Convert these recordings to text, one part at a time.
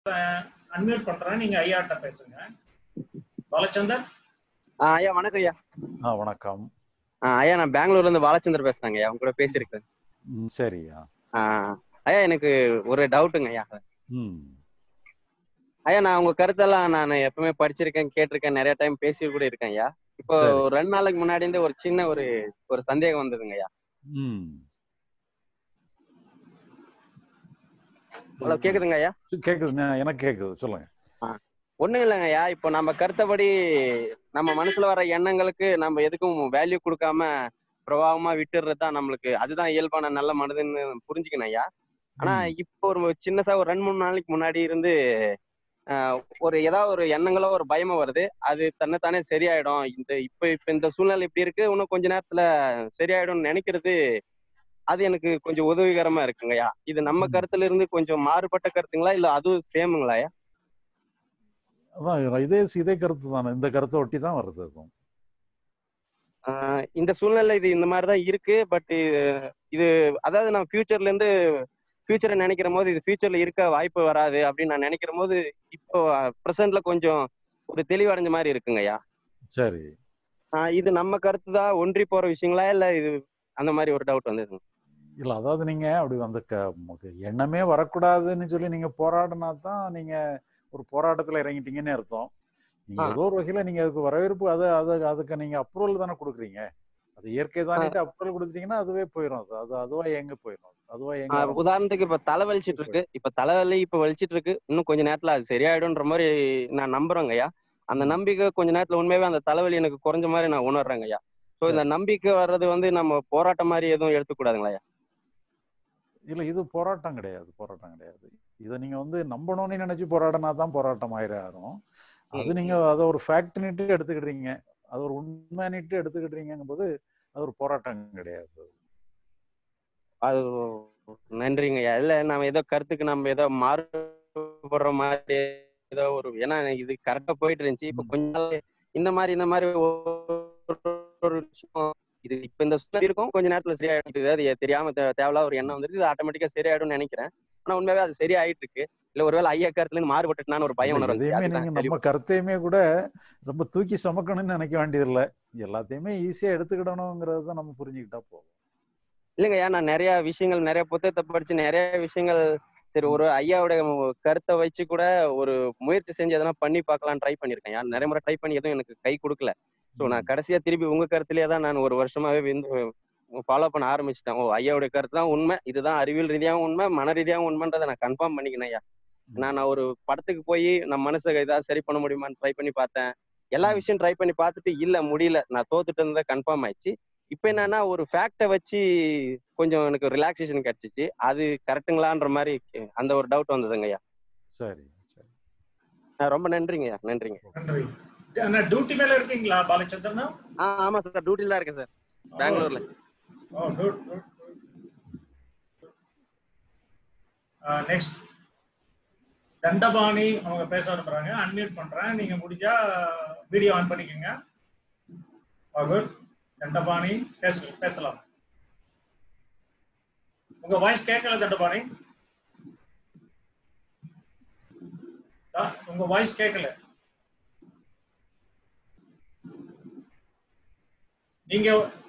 Unmute பண்றேன் நீங்க ஐயாட்ட பேசுங்க பாலச்சந்தர் ஆ, ஐயா வணக்கம் ஐயா ஆ வணக்கம் ஆ, ஐயா நான் பெங்களூர்ல இருந்து பாலச்சந்தர் பேசுறேங்க ஐயா உங்க கூட பேசியிருக்கேன் ம், சரியா ஆ, ஐயா எனக்கு ஒரு டவுட்டுங்க ஐயா ம் ஐயா நான் உங்க கருத்தெல்லாம் நான் எப்பவுமே படிச்சிருக்கேன் கேட்டிருக்கேன் நிறைய டைம் பேசி கூட இருக்கேன் ஐயா இப்போ சரி. ஒரு ரெண்டு நாளைக்கு முன்னாடி இருந்து ஒரு சின்ன ஒரு ஒரு சந்தேகம் வந்ததுங்க ஐயா ம் ஹலோ கேக்குதுங்க ஐயா கேக்குது நான் எனக்கு கேக்குது சொல்லுங்க ஒண்ணும் இல்லைங்க ஐயா இப்போ நம்ம கருத்தபடி நம்ம மனசுல வர எண்ணங்களுக்கு நம்ம எதுக்கும் வேல்யூ கொடுக்காம பிரபாவமா விட்டுறது தான் நம்மளுக்கு அதுதான் இயல்பான நல்ல மனதுன்னு புரிஞ்சுக்கணும் ஐயா ஆனா ம், இப்போ ஒரு சின்னசா ஒரு ரெண்டு மூணு நாளைக்கு முன்னாடி இருந்து ஆஹ், ஒரு ஏதாவது ஒரு எண்ணங்களோ ஒரு பயமோ வருது அது தன்னைத்தானே சரியாயிடும் இந்த இப்ப இப்ப இந்த சூழ்நிலை இப்படி இருக்கு இன்னும் கொஞ்ச நேரத்துல சரியாயிடும்னு நினைக்கிறது அது எனக்கு கொஞ்சம் உதவிகரமா இருக்குங்கய்யா இது நம்ம ம். கருத்துல இருந்து கொஞ்சம் மாறுபட்ட கருத்துங்களா இல்ல அதுவும் சேமுங்களாயா அதான் இதே இதே கருத்து தானே இந்த கருத்தை ஒட்டி தான் வருது அதுவும் ஆஹ் இந்த சூழ்நிலை இது இந்த மாதிரி தான் இருக்கு பட் இது அதாவது நான் ஃபியூச்சர்ல இருந்து ஃபியூச்சரை நினைக்கிற போது இது ஃபியூச்சர்ல இருக்க வாய்ப்பு வராது அப்படின்னு நான் நினைக்கிற போது இப்போ ப்ரெசென்ட்ல கொஞ்சம் ஒரு தெளிவடைஞ்ச மாதிரி இருக்குங்கய்யா சரி ஆஹ் இது நம்ம கருத்து தான் ஒன்றி போற விஷயங்களா இல்ல இது அந்த மாதிரி ஒரு டவுட் வந்ததுங்க இல்ல அதாவது நீங்க அப்படி வந்து க- நமக்கு எண்ணமே வரக்கூடாதுன்னு சொல்லி நீங்க போராடினா தான் நீங்க ஒரு போராட்டத்துல இறங்கிட்டீங்கன்னு அர்த்தம் நீங்க ஆ. ஏதோ ஒரு வகையில நீங்க அதுக்கு வரவேற்பு அது அது அதுக்கு நீங்க அப்ரூவல் தானே கொடுக்குறீங்க அது இயற்கை தானிட்டு அப்ரூவல் கொடுத்துட்டீங்கன்னா அதுவே போயிடும் அது அது அதுவா எங்க போயிடும் அதுவா எங்க ஆஹ் ஆரம்பிக்கும். உதாரணத்துக்கு இப்ப தலை வலிச்சிட்டு இருக்கு இப்ப தலைவலி இப்ப வலிச்சிட்டு இருக்கு இன்னும் கொஞ்ச நேரத்துல அது சரியாயிடும்ன்ற மாதிரி நான் நம்புறேங்கய்யா அந்த நம்பிக்கை கொஞ்ச நேரத்துல உண்மையாவே அந்த தலைவலி எனக்கு குறைஞ்ச மாதிரி நான் உணர்றேங்கய்யா ஸோ இந்த நம்பிக்கை வர்றது வந்து நம்ம போராட்டம் மாதிரி எதுவும் எடுத்துக்கூடாதுங்களா இல்ல இது போராட்டம் கிடையாது போராட்டம் கிடையாது இதை நீங்க வந்து நம்பணும்னு நினைச்சு போராடினா தான் போராட்டம் ஆயிரம் அது ம், நீங்க அதை ஒரு ஃபேக்ட்னிட்டு எடுத்துக்கிட்டீங்க அது ஒரு உண்மைனிட்டு எடுத்துக்கிட்டீங்கும் போது அது ஒரு போராட்டம் கிடையாது அது நன்றிங்கய்யா இல்ல நம்ம ஏதோ கருத்துக்கு நம்ம ஏதோ மாறுபடுற மாதிரி ஏதோ ஒரு ஏன்னா இது கரெக்டா போயிட்டு இருந்துச்சு இப்ப ம். கொஞ்ச நாள் இந்த மாதிரி இந்த மாதிரி ஒரு ஒரு விஷயம் இது இப்ப இந்த சூழ்நிலை இருக்கும் கொஞ்ச நேரத்துல சரியாயிடுது அது தெரியாம தே- தேவையில்லாத ஒரு எண்ணம் வந்துருது இது ஆட்டோமேட்டிக்கா சரியாயிடும்னு நினைக்கிறேன் ஆனா உண்மையாவே அது சரியாயிட்டு இருக்கு இல்ல ஒருவேளை ஐயா கருத்துல இருந்து மாறுபட்டுட்டுனான்னு ஒரு பயம் இல்ல, உணர்வு வந்துச்சு. எதையுமே அதுதான் நீங்க நம்ம தெளிவு. கருத்தையுமே கூட ரொம்ப தூக்கி சுமக்கணும்னு நினைக்க வேண்டியதில்லை எல்லாத்தையுமே ஈஸியா எடுத்துக்கிடணுங்கிறத தான் நம்ம புரிஞ்சுக்கிட்டா போதும் இல்லைங்க ஐயா நான் நிறைய விஷயங்கள் நிறைய புத்தகத்தை படிச்சு நிறைய விஷயங்கள் சரி ஒரு ஐயாவுடைய கருத்தை வச்சு கூட ஒரு முயற்சி செஞ்சு எதனா பண்ணி பார்க்கலாம் ட்ரை பண்ணிருக்கேன் ஐயா நிறைய முறை ட்ரை பண்ணி எதுவும் எனக்கு கை கொடுக்கல ஸோ நான் கடைசியா திருப்பி உங்க கருத்துலயே தான் நான் ஒரு வருஷமாவே வந்து ஃபாலோ பண்ண ஆரம்பிச்சிட்டேன் ஓ ஐயாவுடைய கருத்து தான் உண்மை இதுதான் அறிவியல் ரீதியாகவும் உண்மை மன ரீதியாகவும் உண்மைன்றதை நான் கன்ஃபார்ம் பண்ணிக்கினேன் ஐயா நான் நான் ஒரு படத்துக்கு போய் நம்ம மனசை ஏதாவது சரி பண்ண முடியுமான்னு ட்ரை பண்ணி பார்த்தேன் எல்லா ம். விஷயம் ட்ரை பண்ணி பார்த்துட்டு இல்ல முடியல நான் தோத்துட்டு இருந்ததை கன்ஃபார்ம் ஆயிடுச்சு இப்போ என்னன்னா ஒரு ஃபேக்டை வச்சு கொஞ்சம் எனக்கு ரிலாக்ஸேஷன் கிடைச்சிச்சு அது கரெக்ட்டுங்களான்ற மாதிரி அந்த ஒரு டவுட் வந்ததுங்க ஐயா சரி சரி அஹ் ரொம்ப நன்றிங்க ஐயா நன்றிங்க நன்றி என்ன டியூட்டி மேல இருக்கீங்களா பாலச்சந்திரனா ஆ ஆமா சார் டியூட்டில தான் இருக்கேன் சார் பெங்களூர்ல oh good good next Dhandapani அவங்க பேச அனுப்புறாங்க அன்மியூட் பண்றேன் நீங்க முடிஞ்சா வீடியோ ஆன் பண்ணிக்கோங்க குட் தண்டபாணி பேச பேசலாம் உங்க வாய்ஸ் கேட்கல தண்டபாணி ஆ, உங்க வாய்ஸ் கேட்கல நீங்க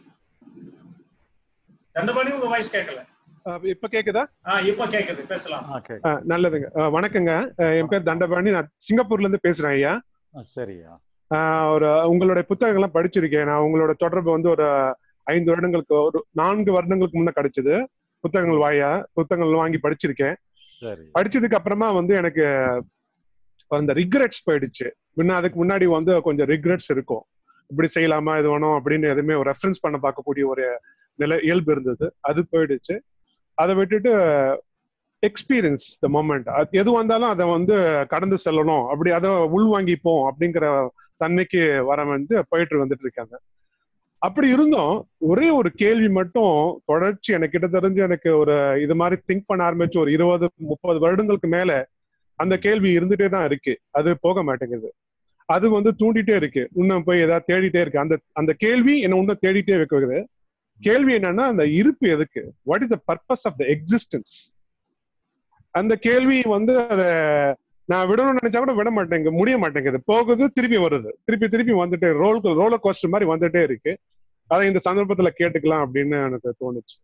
தண்டபாணி உங்க வாய்ஸ் கேட்கல அஹ் இப்ப கேக்குதா ஆ இப்ப கேக்குது பேசலாம் ஆ கேட்க அஹ் நல்லதுங்க அஹ் வணக்கங்க அஹ் என் பேர் தண்டபாணி நான் சிங்கப்பூர்ல இருந்து பேசுறேன் ஐயா சரியா அஹ் ஒரு உங்களுடைய புத்தகங்கள்லாம் படிச்சிருக்கேன் நான் உங்களோட தொடர்பு வந்து ஒரு ஐந்து வருடங்களுக்கு ஒரு நான்கு வருடங்களுக்கு முன்ன கிடைச்சது புத்தகங்கள் வாயா புத்தகங்கள் வாங்கி படிச்சிருக்கேன் சரி படிச்சதுக்கு அப்புறமா வந்து எனக்கு அந்த ரிக்ரெட்ஸ் போயிடுச்சு முன்ன அதுக்கு முன்னாடி வந்து கொஞ்சம் ரிக்ரெட்ஸ் இருக்கும் இப்படி செய்யலாமா இது வேணும் அப்படின்னு எதுவுமே ஒரு ரெஃபரன்ஸ் பண்ண பார்க்கக்கூடிய ஒரு நிலை இயல்பு இருந்தது அது போயிடுச்சு அதை விட்டுட்டு எக்ஸ்பீரியன்ஸ் த மொமெண்ட் எது வந்தாலும் அதை வந்து கடந்து செல்லணும் அப்படி அதை உள்வாங்கிப்போம் அப்படிங்கிற தன்மைக்கு வர வந்து போயிட்டு வந்துட்டு இருக்காங்க அப்படி இருந்தும் ஒரே ஒரு கேள்வி மட்டும் தொடர்ச்சி எனக்கு கிட்ட தெரிஞ்சு எனக்கு ஒரு இது மாதிரி திங்க் பண்ண ஆரம்பிச்சு ஒரு இருபது முப்பது வருடங்களுக்கு மேல அந்த கேள்வி இருந்துட்டே தான் இருக்கு அது போக மாட்டேங்குது அது வந்து தூண்டிட்டே இருக்கு இன்னும் போய் ஏதாவது தேடிட்டே இருக்கு அந்த அந்த கேள்வி என்ன இன்னும் தேடிட்டே வைக்கிறது கேள்வி என்னன்னா அந்த இருப்பு எதுக்கு what is the purpose of the existence அந்த கேள்வி வந்து அத நான் விடணும்னு நினைச்சா கூட விட மாட்டேங்க முடிய மாட்டேங்குது போகுது திருப்பி வருது திருப்பி திருப்பி வந்துட்டே ரோல் ரோலர் கோஸ்டர் மாதிரி வந்துட்டே இருக்கு அதை இந்த சந்தர்ப்பத்துல கேட்டுக்கலாம் அப்படின்னு எனக்கு தோணுச்சு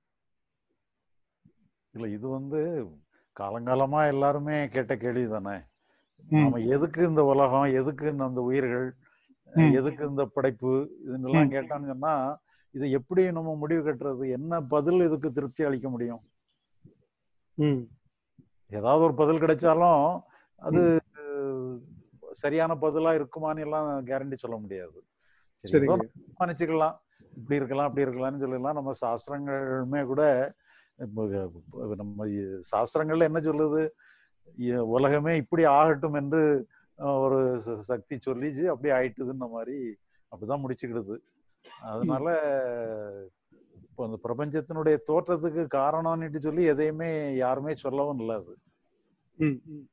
இல்ல இது வந்து காலங்காலமா எல்லாருமே கேட்ட கேள்வி தானே ம். நாம எதுக்கு இந்த உலகம் எதுக்கு அந்த உயிர்கள் ம். எதுக்கு இந்த படைப்பு இதுன்னெல்லாம் கேட்டான்னு சொன்னா இதை எப்படி நம்ம முடிவு கட்டுறது என்ன பதில் இதுக்கு திருப்தி அளிக்க முடியும் ம் ஏதாவது ஒரு பதில் கிடைச்சாலும் அது அஹ், சரியான பதிலா இருக்குமான்னு எல்லாம் கேரண்டி சொல்ல முடியாது சரி, ஏதோ சரிங்க நினைச்சுக்கலாம் இப்படி இருக்கலாம் அப்படி இருக்கலாம்னு சொல்லலாம் நம்ம சாஸ்திரங்களுமே கூட இப்போ, இப்போ நம்ம இ- சாஸ்திரங்கள்ல என்ன சொல்லுது இ- உலகமே இப்படி ஆகட்டும் என்று அஹ், ஒரு ச- சக்தி சொல்லிச்சு அப்படி ஆயிட்டுதுன்ன மாதிரி அப்படிதான் முடிச்சுக்கிடுது அதனால இப்போ அந்த பிரபஞ்சத்தினுடைய தோற்றத்துக்கு காரணம்னுட்டு சொல்லி எதையுமே யாருமே சொல்லவும் இல்லை அது ம், ம்.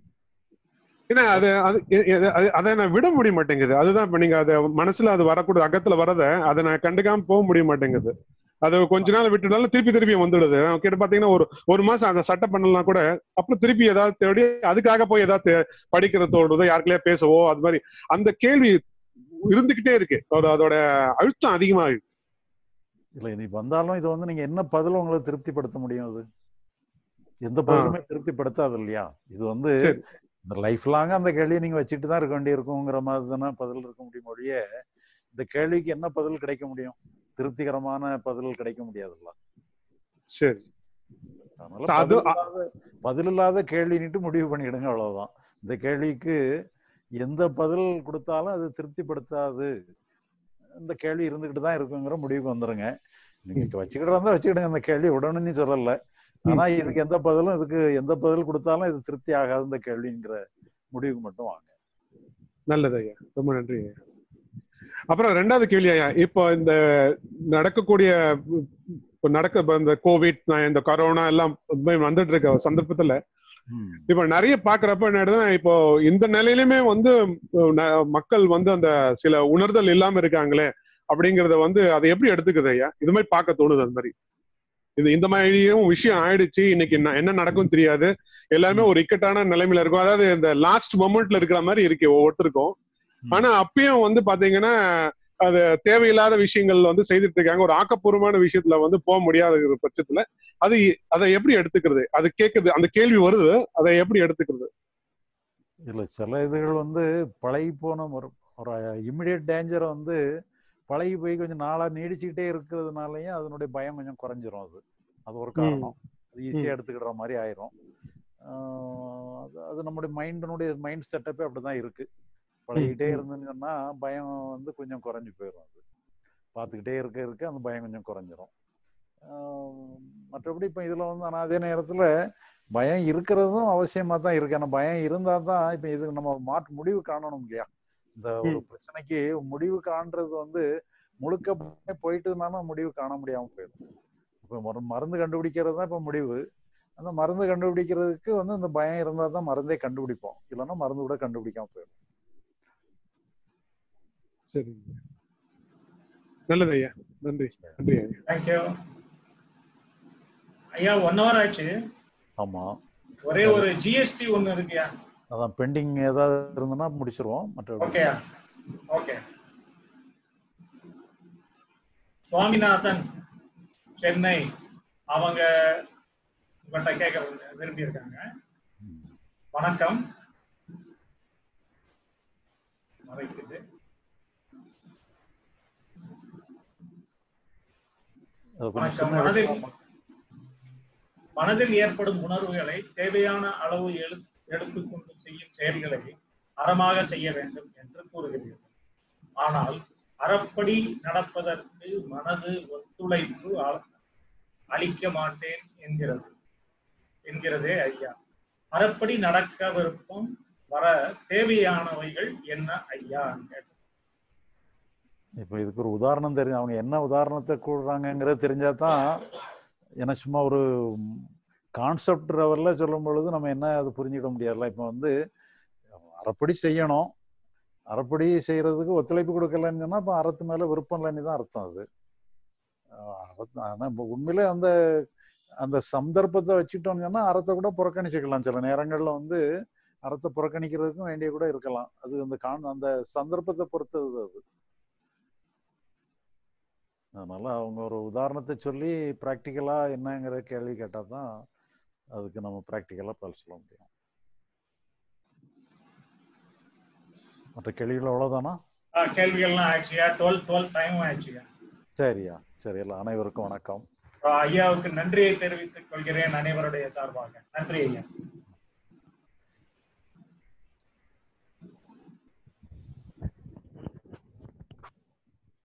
ஏன்னா அது அது எ- எ- அது- அதை நான் விட முடிய மாட்டேங்குது அதுதான் இப்ப நீங்க அதை மனசுல அது வரக்கூடாது அகத்துல வரத அதை நான் கண்டுக்காம போக முடிய மாட்டேங்குது அது கொஞ்ச நாள் விட்டுனாலும் திருப்பி திருப்பி வந்துடுது கிட்ட பாத்தீங்கன்னா ஒரு ஒரு மாசம் அதை சட்டை பண்ணலாம் கூட அப்புறம் திருப்பி ஏதாவது தேடி அதுக்காக போய் ஏதாவது தே- படிக்கிற தோடுதோ யாருக்குள்ளே பேசவோ அது மாதிரி அந்த கேள்வி இருந்துகிட்டே இருக்கு அதோட அதோட அழுத்தம் அதிகமா இருக்கு இல்ல இது வந்தாலும் இது வந்து நீங்க என்ன பதில் உங்களை திருப்திப்படுத்த முடியும் அது எந்த பதிலுமே திருப்திப்படுத்தாது இல்லையா இது வந்து சரி. இந்த லைஃப் லாங் அந்த கேள்வியை நீங்க வச்சுட்டு தான் இருக்க வேண்டி இருக்குங்கிற மாதிரி தானே பதில் இருக்க முடியும் ஒழிய இந்த கேள்விக்கு என்ன பதில் கிடைக்க முடியும் திருப்திகரமான பதில் கிடைக்க முடியாதுல்ல சரி அதனால So, அது- பதில் இல்லாத பதில் இல்லாத கேள்வின்னுட்டு முடிவு பண்ணிடுங்க அவ்வளவுதான் இந்த கேள்விக்கு எந்த பதில் கொடுத்தாலும் அது திருப்திப்படுத்தாது இந்த கேள்வி இருந்துகிட்டு தான் இருக்குங்கிற முடிவுக்கு வந்துருங்க நீங்க வச்சுக்கிட்டு இருந்தா வச்சுக்கிடுங்க அந்த கேள்வி விடணும்னு சொல்லல ஆனா இதுக்கு எந்த பதிலும் இதுக்கு எந்த பதில் கொடுத்தாலும் இது திருப்தி ஆகாது இந்த கேள்விங்கிற முடிவுக்கு மட்டும் வாங்க நல்லது ஐயா ரொம்ப நன்றி ஐயா அப்புறம் ரெண்டாவது கேள்வி ஐயா இப்போ இந்த நடக்கக்கூடிய இப்போ நடக்க இப்ப இந்த கோவிட் இந்த கொரோனா எல்லாம் வந்துட்டு இருக்க சந்தர்ப்பத்துல ம். இப்ப நிறைய பாக்குறப்ப என்ன ஆயிடுதுன்னா இப்போ இந்த நிலையிலுமே வந்து அஹ், ந- மக்கள் வந்து அந்த சில உணர்தல் இல்லாம இருக்காங்களே அப்படிங்கறத வந்து அதை எப்படி எடுத்துக்குது ஐயா இது மாதிரி பார்க்க தோணுது அது மாதிரி இது இந்த மாதிரியும் விஷயம் ஆயிடுச்சு இன்னைக்கு என்ன- என்ன நடக்கும் தெரியாது எல்லாருமே ஒரு இக்கட்டான நிலைமையில இருக்கும் அதாவது இந்த லாஸ்ட் மொமெண்ட்ல இருக்கிற மாதிரி இருக்கு ஒவ்வொருத்தருக்கும் ம். ஆனா அப்பயும் வந்து பாத்தீங்கன்னா அது தேவையில்லாத விஷயங்கள் வந்து செய்துட்டு இருக்காங்க ஒரு ஆக்கப்பூர்வமான விஷயத்துல வந்து போக முடியாத ஒரு பட்சத்துல அது அதை எப்படி எடுத்துக்கிறது அது கேக்குது அந்த கேள்வி வருது அதை எப்படி எடுத்துக்கிறது இல்ல சில இதுகள் வந்து பழகி போன ஒரு ஒரு இமிடியட் டேஞ்சரை வந்து பழகி போய் கொஞ்சம் நாளா நீடிச்சுக்கிட்டே இருக்கிறதுனாலயும் அதனுடைய பயம் கொஞ்சம் குறைஞ்சிரும் அது அது ஒரு காரணம் அது ஈஸியா எடுத்துக்கிற மாதிரி ஆயிரும் ஆஹ் அது அது நம்முடைய மைண்டினுடைய மைண்ட் செட்டப்பே அப்படிதான் இருக்கு பழகிட்டே ம். இருந்துன்னு சொன்னா பயம் வந்து கொஞ்சம் குறைஞ்சு போயிடும் அது பார்த்துக்கிட்டே இருக்க இருக்க அந்த பயம் கொஞ்சம் குறைஞ்சிரும் ஆஹ் மற்றபடி இப்போ இதுல வந்து ஆனா அதே நேரத்துல பயம் இருக்கிறதும் அவசியமா தான் இருக்கு ஆனா பயம் இருந்தா தான் இப்ப இது நம்ம மாற்று முடிவு காணணும் இல்லையா இந்த ஒரு ம். பிரச்சனைக்கு முடிவு காண்றது வந்து முழுக்க பயம் போயிட்டுனாலும் முடிவு காண முடியாம போயிடும் இப்போ ஒரு மருந்து கண்டுபிடிக்கிறது தான் இப்போ முடிவு அந்த மருந்து கண்டுபிடிக்கிறதுக்கு வந்து இந்த பயம் இருந்தா தான் மருந்தே கண்டுபிடிப்போம் இல்லைன்னா மருந்து கூட கண்டுபிடிக்காம போயிடும் சரி நல்லது ஐயா நன்றி நன்றி ஐயா தேங்க்யூ ஐயா ஒன் ஹவர் ஆச்சு ஆமா ஒரே ஒரு ஜிஎஸ்டி ஒன்னு இருக்குயா அதான் பெண்டிங் ஏதாவது இருந்ததுன்னா முடிச்சிருவோம் மற்றபடி ஓகேயா ஓகே சுவாமிநாதன் சென்னை அவங்க உங்கள்கிட்ட கேட்க விரும்பி இருக்காங்க ம். வணக்கம் மறைக்குது அது கொஞ்சம் வணக்கம். சின்ன மனதில் இடத்துல மனதில் ஏற்படும் உணர்வுகளை தேவையான அளவு எழு எடுத்துக்கொண்டு செய்யும் செயல்களை அறமாக செய்ய வேண்டும் என்று கூறுகிறீர்கள் ஆனால் அறப்படி நடப்பதற்கு மனது ஒத்துழைப்பு அ- அளிக்க மாட்டேன் என்கிறது என்கிறதே ஐயா அறப்படி நடக்க விருப்பம் வர தேவையானவைகள் என்ன ஐயா இப்போ இதுக்கு ஒரு உதாரணம் தெரியும் அவங்க என்ன உதாரணத்தை கூடுறாங்கங்கிறது தெரிஞ்சா தான் ஏன்னா சும்மா ஒரு கான்செப்ட் லெவல்ல சொல்லும் பொழுது நம்ம என்ன அது புரிஞ்சுக்க முடியாதுல்ல இப்போ வந்து அறப்படி செய்யணும் அறப்படி செய்யறதுக்கு ஒத்துழைப்பு கொடுக்கலன்னு சொன்னா அப்போ அறத்து மேல விருப்பம் இல்லைன்னு தான் அர்த்தம் அது ஆஹ் அறத்து- ஆனா இப்போ உண்மையிலே அந்த அந்த சந்தர்ப்பத்தை வச்சுட்டோம்னு சொன்னா அறத்தை கூட புறக்கணிச்சுக்கலாம் சில நேரங்கள்ல வந்து அறத்தை புறக்கணிக்கிறதுக்கும் வேண்டிய கூட இருக்கலாம் அது அந்த காண் அந்த சந்தர்ப்பத்தை பொறுத்தது அது அதனால அவங்க ஒரு உதாரணத்தை சொல்லி ப்ராக்டிக்கலா என்னங்கிற கேள்வி கேட்டா தான் அதுக்கு நம்ம ப்ராக்டிக்கலா பதில் சொல்ல முடியும் மற்ற கேள்விகள் அவ்வளவுதானா ஆ, கேள்விகள்லாம் ஆயிடுச்சுயா டுவெல் டுவெல் டைம் ஆயிடுச்சுயா சரியா சரி எல்லாம் அனைவருக்கும் வணக்கம் ஐயாவுக்கு நன்றியை தெரிவித்துக் கொள்கிறேன் அனைவருடைய சார்பாக நன்றி ஐயா